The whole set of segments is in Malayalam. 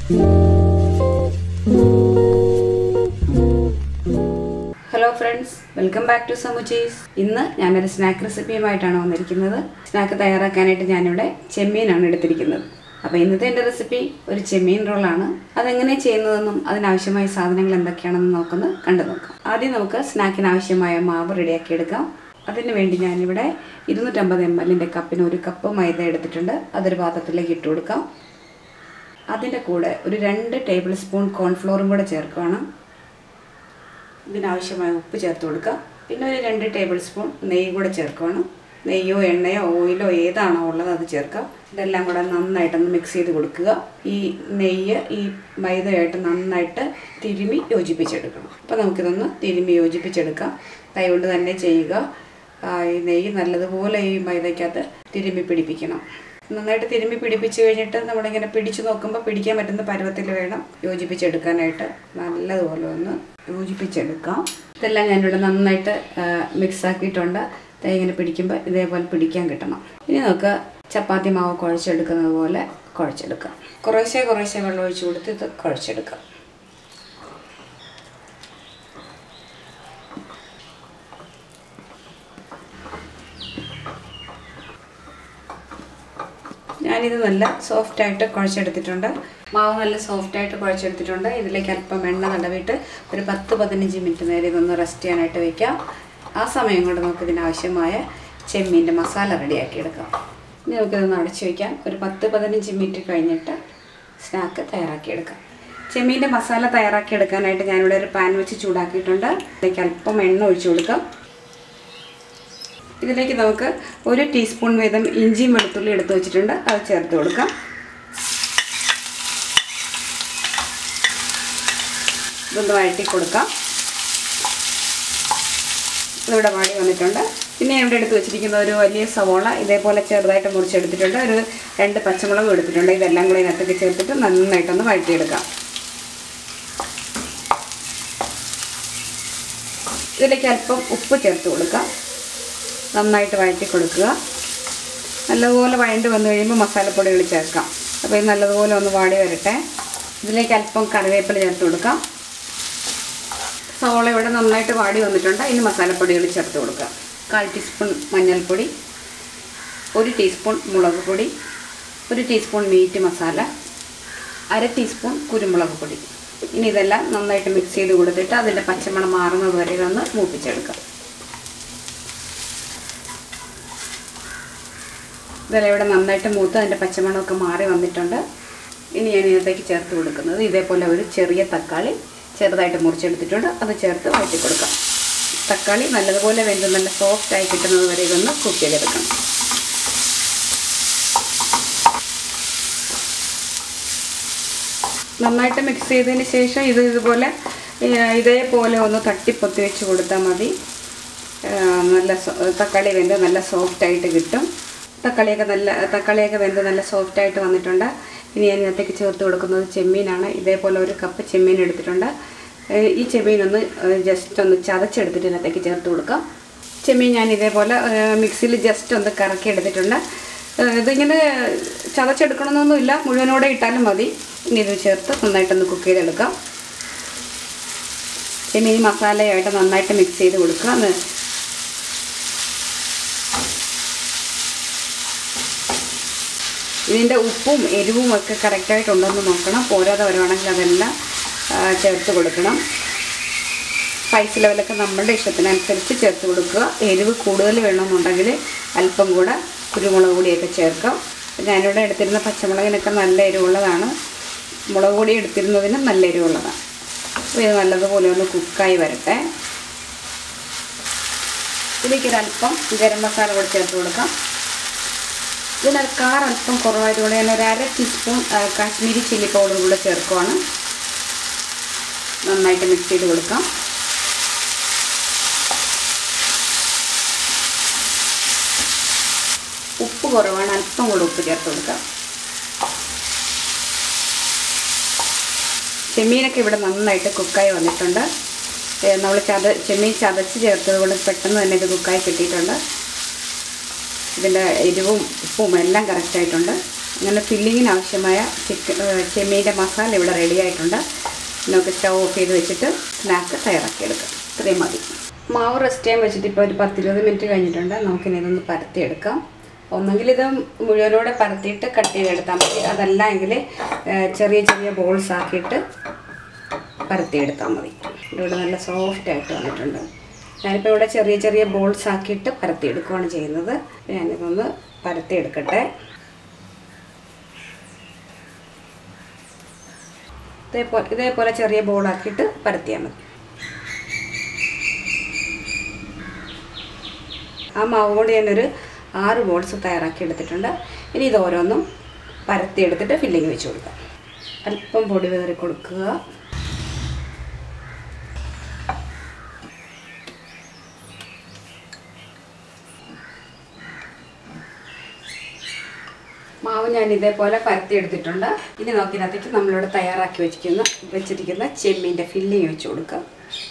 hello friends welcome back to സമുച്ചീസ് ഇന്ന് ഞാനൊരു സ്നാക്ക് റെസിപ്പിയുമായിട്ടാണ് വന്നിരിക്കുന്നത് സ്നാക്ക് തയ്യാറാക്കാനായിട്ട് ഞാനിവിടെ ചെമ്മീനാണ് എടുത്തിരിക്കുന്നത് അപ്പോൾ ഇന്നത്തെ എൻ്റെ റെസിപ്പി ഒരു ചെമ്മീൻ റോളാണ് അതെങ്ങനെ ചെയ്യുന്നതെന്നും അതിനാവശ്യമായ സാധനങ്ങൾ എന്തൊക്കെയാണെന്ന് നോക്കുന്നത് കണ്ടു നോക്കാം ആദ്യം നമുക്ക് സ്നാക്കിന് ആവശ്യമായ മാവ് റെഡിയാക്കി എടുക്കാം അതിന് വേണ്ടി ഞാനിവിടെ ഇരുന്നൂറ്റമ്പത് എം എല്ലിൻ്റെ കപ്പിന് ഒരു കപ്പ് മൈദ എടുത്തിട്ടുണ്ട് അതൊരു പാത്രത്തിലേക്ക് ഇട്ട് കൊടുക്കാം അതിൻ്റെ കൂടെ ഒരു രണ്ട് ടേബിൾ സ്പൂൺ കോൺഫ്ലോറും കൂടെ ചേർക്കുകയാണ് ഇതിനാവശ്യമായ ഉപ്പ് ചേർത്ത് കൊടുക്കുക പിന്നെ ഒരു രണ്ട് ടേബിൾ സ്പൂൺ നെയ്യ് കൂടെ ചേർക്കുകയാണ് നെയ്യോ എണ്ണയോ ഓയിലോ ഏതാണോ ഉള്ളത് അത് ചേർക്കാം ഇതെല്ലാം കൂടെ നന്നായിട്ടൊന്ന് മിക്സ് ചെയ്ത് കൊടുക്കുക ഈ നെയ്യ് ഈ മൈദയായിട്ട് നന്നായിട്ട് തിരുമി യോജിപ്പിച്ചെടുക്കണം അപ്പോൾ നമുക്കിതൊന്ന് തിരുമി യോജിപ്പിച്ചെടുക്കാം കൈ കൊണ്ട് തന്നെ ചെയ്യുക ആ, ഈ നെയ്യ് നല്ലതുപോലെ ഈ മൈദയ്ക്കകത്ത് തിരുമി പിടിപ്പിക്കണം നന്നായിട്ട് തിരുമ്മി പിടിപ്പിച്ച് കഴിഞ്ഞിട്ട് നമ്മളിങ്ങനെ പിടിച്ചു നോക്കുമ്പോൾ പിടിക്കാൻ പറ്റുന്ന പരുവത്തിൽ വേണം യോജിപ്പിച്ചെടുക്കാനായിട്ട് നല്ലതുപോലെ ഒന്ന് യോജിപ്പിച്ചെടുക്കാം ഇതെല്ലാം ഞാനിവിടെ നന്നായിട്ട് മിക്സ് ആക്കിയിട്ടുണ്ട് ദേ ഇങ്ങനെ പിടിക്കുമ്പോൾ ഇതേപോലെ പിടിക്കാൻ കിട്ടണം ഇനി നമുക്ക് ചപ്പാത്തി മാവ് കുഴച്ചെടുക്കുന്നത് പോലെ കുഴച്ചെടുക്കാം കുറേശ്ശെ കുറേശ്ശെ വെള്ളം ഒഴിച്ച് കൊടുത്ത് ഇത് കുഴച്ചെടുക്കാം ഞാനിത് നല്ല സോഫ്റ്റായിട്ട് കുഴച്ചെടുത്തിട്ടുണ്ട് മാവ് നല്ല സോഫ്റ്റായിട്ട് കുഴച്ചെടുത്തിട്ടുണ്ട് ഇതിലേക്ക് അല്പം എണ്ണ തടവിട്ട് ഒരു പത്ത് പതിനഞ്ച് മിനിറ്റ് നേരം ഇതൊന്ന് റെസ്റ്റ് ചെയ്യാനായിട്ട് വെക്കാം ആ സമയം കൊണ്ട് നമുക്ക് ഇതിനാവശ്യമായ ചെമ്മീൻ്റെ മസാല റെഡിയാക്കി എടുക്കാം ഇനി നമുക്കിതൊന്ന് അടച്ചു വയ്ക്കാം ഒരു പത്ത് പതിനഞ്ച് മിനിറ്റ് കഴിഞ്ഞിട്ട് സ്നാക്ക് തയ്യാറാക്കിയെടുക്കാം ചെമ്മീൻ്റെ മസാല തയ്യാറാക്കി എടുക്കാനായിട്ട് ഞാനിവിടെ ഒരു പാൻ വെച്ച് ചൂടാക്കിയിട്ടുണ്ട് അതിലേക്ക് അല്പം എണ്ണ ഒഴിച്ചു കൊടുക്കാം ഇതിലേക്ക് നമുക്ക് ഒരു ടീസ്പൂൺ വീതം ഇഞ്ചിയും വെളുത്തുള്ളി എടുത്ത് വെച്ചിട്ടുണ്ട് അത് ചേർത്ത് കൊടുക്കാം ഇതൊന്ന് വഴറ്റി കൊടുക്കാം ഇതിവിടെ വാടി വന്നിട്ടുണ്ട് പിന്നെ ഞാൻ ഇവിടെ എടുത്ത് വെച്ചിരിക്കുന്ന ഒരു വലിയ സവോള ഇതേപോലെ ചെറുതായിട്ട് മുറിച്ചെടുത്തിട്ടുണ്ട് ഒരു രണ്ട് പച്ചമുളകും എടുത്തിട്ടുണ്ട് ഇതെല്ലാം കൂടി ഇതിനകത്തേക്ക് ചേർത്തിട്ട് നന്നായിട്ടൊന്ന് വഴറ്റിയെടുക്കാം ഇതിലേക്ക് അല്പം ഉപ്പ് ചേർത്ത് കൊടുക്കാം നന്നായിട്ട് വഴറ്റി കൊടുക്കുക നല്ലതുപോലെ വഴണ്ട് വന്നു കഴിയുമ്പോൾ മസാലപ്പൊടികൾ ചേർക്കാം അപ്പോൾ ഇത് നല്ലതുപോലെ ഒന്ന് വാടി വരട്ടെ ഇതിലേക്ക് അല്പം കറിവേപ്പില ചേർത്ത് കൊടുക്കാം സവോള ഇവിടെ നന്നായിട്ട് വാടി വന്നിട്ടുണ്ട് ഇനി മസാലപ്പൊടികൾ ചേർത്ത് കൊടുക്കുക കാൽ ടീസ്പൂൺ മഞ്ഞൾപ്പൊടി ഒരു ടീസ്പൂൺ മുളക് പൊടി ഒരു ടീസ്പൂൺ മീറ്റ് മസാല അര ടീസ്പൂൺ കുരുമുളക് പൊടി ഇനി ഇതെല്ലാം നന്നായിട്ട് മിക്സ് ചെയ്ത് കൊടുത്തിട്ട് അതിൻ്റെ പച്ചമണം മാറുന്നത് വരെ ഒന്ന് മൂപ്പിച്ചെടുക്കാം ഇതെല്ലാം ഇവിടെ നന്നായിട്ട് മൂത്ത് അതിൻ്റെ പച്ചമണമൊക്കെ മാറി വന്നിട്ടുണ്ട് ഇനി ഞാൻ ഇതിനകത്തേക്ക് ചേർത്ത് കൊടുക്കുന്നത് ഇതേപോലെ ഒരു ചെറിയ തക്കാളി ചെറുതായിട്ട് മുറിച്ചെടുത്തിട്ടുണ്ട് അത് ചേർത്ത് വഴറ്റി കൊടുക്കാം തക്കാളി നല്ലതുപോലെ വെന്ത് നല്ല സോഫ്റ്റ് ആയി കിട്ടുന്നത് വരെ ഇതൊന്ന് കുക്ക് ചെയ്തെടുക്കണം നന്നായിട്ട് മിക്സ് ചെയ്തതിന് ശേഷം ഇത് ഇതുപോലെ ഏഹ്, ഇതേപോലെ ഒന്ന് തട്ടിപ്പൊത്തി വെച്ച് കൊടുത്താൽ മതി ഏഹ്, നല്ല സോ- തക്കാളി വെന്ത് നല്ല സോഫ്റ്റ് ആയിട്ട് കിട്ടും തക്കാളിയൊക്കെ നല്ല തക്കാളിയൊക്കെ വെന്ത് നല്ല സോഫ്റ്റ് ആയിട്ട് വന്നിട്ടുണ്ട് ഇനി ഞാൻ ഇതിനകത്തേക്ക് ചേർത്ത് കൊടുക്കുന്നത് ചെമ്മീനാണ് ഇതേപോലെ ഒരു കപ്പ് ചെമ്മീൻ എടുത്തിട്ടുണ്ട് ഏഹ്, ഈ ചെമ്മീൻ ഒന്ന് ജസ്റ്റ് ഒന്ന് ചതച്ചെടുത്തിട്ട് ഇതിനകത്തേക്ക് ചേർത്ത് കൊടുക്കാം ചെമ്മീൻ ഞാൻ ഇതേപോലെ മിക്സിയിൽ ജസ്റ്റ് ഒന്ന് കറക്കി എടുത്തിട്ടുണ്ട് ഏഹ്, ഇതിങ്ങനെ ചതച്ചെടുക്കണമെന്നൊന്നുമില്ല മുഴുവനോടെ ഇട്ടാലും മതി ഇനി ഇത് ചേർത്ത് നന്നായിട്ടൊന്ന് കുക്ക് ചെയ്തെടുക്കാം ചെമ്മീൻ മസാലയായിട്ട് നന്നായിട്ട് മിക്സ് ചെയ്ത് കൊടുക്കുക ഒന്ന് ഇതിൻ്റെ ഉപ്പും എരിവും ഒക്കെ കറക്റ്റായിട്ടുണ്ടോയെന്ന് നോക്കണം പോരാതെ വരുവാണെങ്കിൽ അതെല്ലാം ആ, ചേർത്ത് കൊടുക്കണം സ്പൈസ് ലെവലൊക്കെ നമ്മളുടെ ഇഷ്ടത്തിനനുസരിച്ച് ചേർത്ത് കൊടുക്കുക എരിവ് കൂടുതൽ വേണമെന്നുണ്ടെങ്കിൽ അല്പം കൂടെ കുരുമുളക് പൊടിയൊക്കെ ചേർക്കാം ഞാനിവിടെ എടുത്തിരുന്ന പച്ചമുളകിനൊക്കെ നല്ല എരിവുള്ളതാണ് മുളക് പൊടി എടുത്തിരുന്നതിന് നല്ല എരിവുള്ളതാണ് അപ്പോൾ ഇത് നല്ലതുപോലെ ഒന്ന് കുക്കായി വരട്ടെ ഇതിലേക്ക് ഒരല്പം ഗരം മസാല കൂടി ചേർത്ത് കൊടുക്കാം ഇതിന് കാർ അല്പം കുറവായതുകൊണ്ട് ഞാൻ ഒരു അര ടീസ്പൂൺ ആ, കാശ്മീരി ചില്ലി പൗഡർ കൂടെ ചേർക്കുവാണ് നന്നായിട്ട് മിക്സ് ചെയ്ത് കൊടുക്കാം ഉപ്പ് കുറവാണ് അല്പം കൂടെ ഉപ്പ് ചേർത്ത് കൊടുക്കാം ചെമ്മീനൊക്കെ ഇവിടെ നന്നായിട്ട് കുക്കായി വന്നിട്ടുണ്ട് നമ്മൾ ചത ചെമ്മീൻ ചതച്ച് ചേർത്തത് കൊണ്ട് പെട്ടെന്ന് തന്നെ ഇത് കുക്കായി കിട്ടിയിട്ടുണ്ട് ഇതിൻ്റെ എരിവും ഉപ്പും എല്ലാം കറക്റ്റായിട്ടുണ്ട് അങ്ങനെ ഫില്ലിങ്ങിന് ആവശ്യമായ ചിക്കൻ ചെമ്മീൻ്റെ മസാല ഇവിടെ റെഡി ആയിട്ടുണ്ട് നമുക്ക് സ്റ്റവ് ഓഫ് ചെയ്ത് വെച്ചിട്ട് സ്നാക്ക് തയ്യാറാക്കിയെടുക്കാം ഇത്രയും മതി മാവ് റെസ്റ്റ് ചെയ്യാൻ വെച്ചിട്ട് ഇപ്പോൾ ഒരു പത്തിരുപത് മിനിറ്റ് കഴിഞ്ഞിട്ടുണ്ട് നമുക്കിനി ഇതൊന്ന് പരത്തിയെടുക്കാം ഒന്നെങ്കിൽ ഇത് മുഴുവനോടെ പരത്തിയിട്ട് കട്ട് ചെയ്തെടുത്താൽ മതി അതല്ല എങ്കിൽ ചെറിയ ചെറിയ ബോൾസ് ആക്കിയിട്ട് പരത്തിയെടുത്താൽ മതി ഇവിടെ നല്ല സോഫ്റ്റ് ആയിട്ട് വന്നിട്ടുണ്ട് ഞാനിപ്പോൾ ഇവിടെ ചെറിയ ചെറിയ ബോൾസ് ആക്കിയിട്ട് പരത്തിയെടുക്കുകയാണ് ചെയ്യുന്നത് ഞാനിതൊന്ന് പരത്തിയെടുക്കട്ടെ ഇതേപോലെ ഇതേപോലെ ചെറിയ ബോളാക്കിയിട്ട് പരത്തിയാൽ മതി ആ മാവ് കൊണ്ട് ഞാനൊരു ആറ് ബോൾസ് തയ്യാറാക്കി എടുത്തിട്ടുണ്ട് ഇനി ഇത് ഓരോന്നും പരത്തി എടുത്തിട്ട് ഫില്ലിങ് വെച്ച് കൊടുക്കാം അല്പം പൊടി വിതറി കൊടുക്കുക മാവ് ഞാൻ ഇതേപോലെ പരത്തി എടുത്തിട്ടുണ്ട് ഇനി നോക്കിനകത്തേക്ക് നമ്മളിവിടെ തയ്യാറാക്കി വെച്ചിരിക്കുന്ന വെച്ചിരിക്കുന്ന ചെമ്മീൻ്റെ ഫില്ലിങ് വെച്ച് കൊടുക്കാം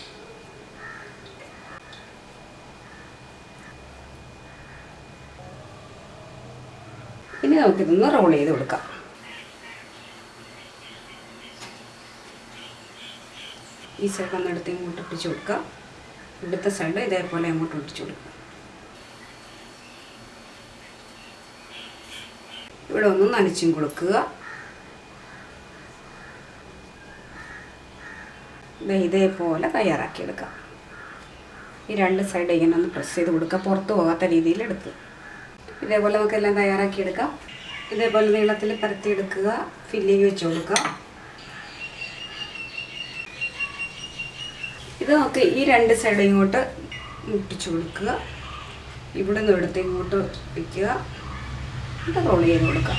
ഇനി നമുക്കിതൊന്ന് റോൾ ചെയ്ത് കൊടുക്കാം ഈ സൈഡ് ഒന്ന് എടുത്ത് ഇങ്ങോട്ട് ഒട്ടിച്ച് കൊടുക്കാം ഇവിടുത്തെ സൈഡ് ഇതേപോലെ അങ്ങോട്ട് ഒട്ടിച്ച് കൊടുക്കാം ഇവിടെ ഒന്ന് നനച്ചും കൊടുക്കുക ദേ ഇതേപോലെ തയ്യാറാക്കിയെടുക്കാം ഈ രണ്ട് സൈഡ് ഇങ്ങനെ ഒന്ന് പ്രസ് ചെയ്ത് കൊടുക്കുക പുറത്ത് പോകാത്ത രീതിയിൽ എടുത്ത് ഇതേപോലെ നമുക്കെല്ലാം തയ്യാറാക്കിയെടുക്കാം ഇതേപോലെ നീളത്തിൽ പരത്തിയെടുക്കുക ഫില്ലിങ് വെച്ച് കൊടുക്കുക ഇത് നമുക്ക് ഈ രണ്ട് സൈഡ് ഇങ്ങോട്ട് മുട്ടിച്ച് കൊടുക്കുക ഇവിടെ നിന്ന് എടുത്ത് ഇങ്ങോട്ട് വയ്ക്കുക എന്നിട്ട് റോൾ ചെയ്ത് കൊടുക്കുക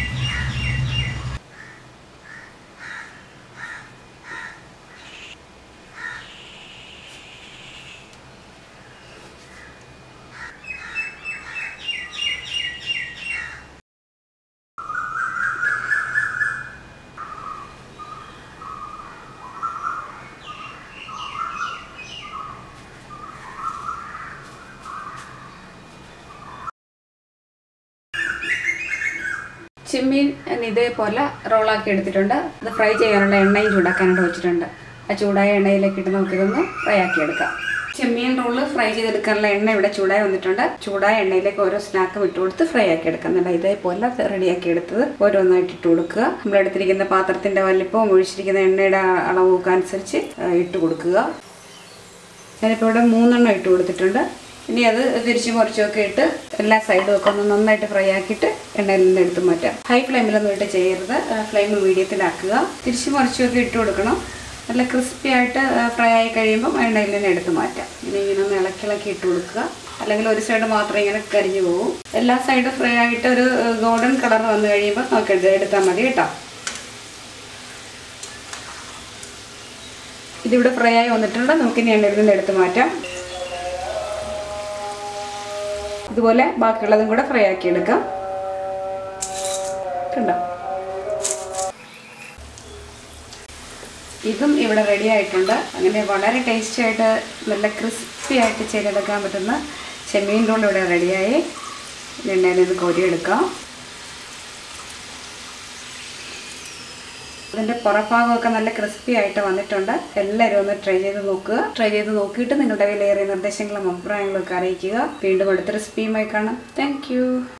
ചെമ്മീൻ ഞാൻ ഇതേപോലെ റോളാക്കി എടുത്തിട്ടുണ്ട് അത് ഫ്രൈ ചെയ്യാനുള്ള എണ്ണയും ചൂടാക്കാനായിട്ട് വെച്ചിട്ടുണ്ട് ആ ചൂടായ എണ്ണയിലേക്ക് ഇട്ട് നമുക്കിതൊന്ന് ഫ്രൈ ആക്കി എടുക്കാം ചെമ്മീൻ റോള് ഫ്രൈ ചെയ്തെടുക്കാനുള്ള എണ്ണ ഇവിടെ ചൂടായി വന്നിട്ടുണ്ട് ചൂടായ എണ്ണയിലേക്ക് ഓരോ സ്നാക്കും ഇട്ട് കൊടുത്ത് ഫ്രൈ ആക്കി എടുക്കുന്നുണ്ട് ഇതേപോലെ റെഡിയാക്കി എടുത്തത് ഓരോന്നായിട്ട് ഇട്ട് കൊടുക്കുക നമ്മൾ എടുത്തിരിക്കുന്ന പാത്രത്തിന്റെ വലിപ്പവും ഒഴിച്ചിരിക്കുന്ന എണ്ണയുടെ അളവൊക്കെ അനുസരിച്ച് ആ, ഇട്ട് കൊടുക്കുക ഞാനിപ്പോൾ ഇവിടെ മൂന്നെണ്ണം ഇട്ട് കൊടുത്തിട്ടുണ്ട് ഇനി അത് തിരിച്ചു മറിച്ചൊക്കെ ഇട്ട് എല്ലാ സൈഡും ഒക്കെ ഒന്ന് നന്നായിട്ട് ഫ്രൈ ആക്കിയിട്ട് എണ്ണയിൽ നിന്ന് എടുത്ത് മാറ്റാം ഹൈ ഫ്ലെയിമിലൊന്നും ഇട്ട് ചെയ്യരുത് ഫ്ലെയിം മീഡിയത്തിലാക്കുക തിരിച്ചു മറിച്ചൊക്കെ ഇട്ട് കൊടുക്കണം നല്ല ക്രിസ്പി ആയിട്ട് ഫ്രൈ ആയി കഴിയുമ്പോൾ എണ്ണയിൽ നിന്ന് എടുത്ത് മാറ്റാം ഇനി ഇങ്ങനെ ഒന്ന് ഇളക്കിളക്കി ഇട്ട് കൊടുക്കുക അല്ലെങ്കിൽ ഒരു സൈഡ് മാത്രം ഇങ്ങനെ കരിഞ്ഞു പോകും എല്ലാ സൈഡും ഫ്രൈ ആയിട്ട് ഒരു ഗോൾഡൻ കളർ വന്നു കഴിയുമ്പോൾ നമുക്ക് എടുത്ത് എടുത്താൽ മതി കേട്ടോ ഇതിവിടെ ഫ്രൈ ആയി വന്നിട്ടുണ്ട് നമുക്ക് ഇനി എണ്ണയിൽ നിന്ന് എടുത്ത് മാറ്റാം ഇതുപോലെ ബാക്കിയുള്ളതും കൂടെ ഫ്രൈ ആക്കി എടുക്കാം കണ്ടോ ഇതും ഇവിടെ റെഡി ആയിട്ടുണ്ട് അങ്ങനെ വളരെ ടേസ്റ്റി ആയിട്ട് നല്ല ക്രിസ്പി ആയിട്ട് ചെയ്തെടുക്കാൻ പറ്റുന്ന ചെമ്മീൻ റോൾ ഇവിടെ റെഡിയായി എണ്ണയിൽ നിന്ന് കോരിയെടുക്കാം അതിൻ്റെ പുറഭാഗമൊക്കെ നല്ല ക്രിസ്പി ആയിട്ട് വന്നിട്ടുണ്ട് എല്ലാവരും ഒന്ന് ട്രൈ ചെയ്ത് നോക്കുക ട്രൈ ചെയ്ത് നോക്കിയിട്ട് നിങ്ങളുടെ വിലയേറിയ നിർദ്ദേശങ്ങളും അഭിപ്രായങ്ങളും ഒക്കെ അറിയിക്കുക വീണ്ടും അടുത്ത റെസിപ്പിയുമായി കാണാം താങ്ക്